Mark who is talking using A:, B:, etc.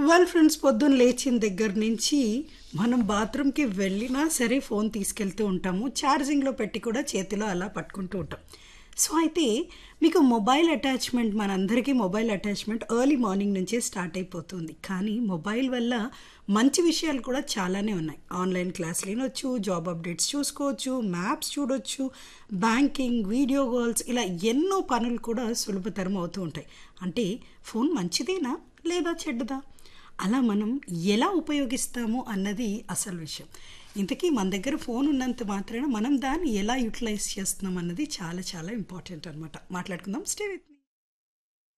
A: well friends పొద్దున్న లేచిన దగ్గర నుంచి మనం బాత్రూమ్కి వెళ్ళినా సరే ఫోన్ తీసుకెళ్తూ ఉంటాము ఛార్జింగ్లో పెట్టి కూడా చేతిలో అలా పట్టుకుంటూ ఉంటాం సో అయితే మీకు మొబైల్ అటాచ్మెంట్ మనందరికీ మొబైల్ అటాచ్మెంట్ ఎర్లీ మార్నింగ్ నుంచే స్టార్ట్ అయిపోతుంది కానీ మొబైల్ వల్ల మంచి విషయాలు కూడా చాలానే ఉన్నాయి ఆన్లైన్ క్లాసులు వినొచ్చు జాబ్ అప్డేట్స్ చూసుకోవచ్చు మ్యాప్స్ చూడొచ్చు బ్యాంకింగ్ వీడియో కాల్స్ ఇలా ఎన్నో పనులు కూడా సులభతరం అవుతూ ఉంటాయి అంటే ఫోన్ మంచిదేనా లేదా చెడ్డదా అలా మనం ఎలా ఉపయోగిస్తాము అన్నది అసలు విషయం ఇంతకీ మన దగ్గర ఫోన్ ఉన్నంత మాత్రాన మనం దాన్ని ఎలా యూటిలైజ్ చేస్తున్నాం అన్నది చాలా చాలా ఇంపార్టెంట్ అనమాట మాట్లాడుకుందాం స్టే విత్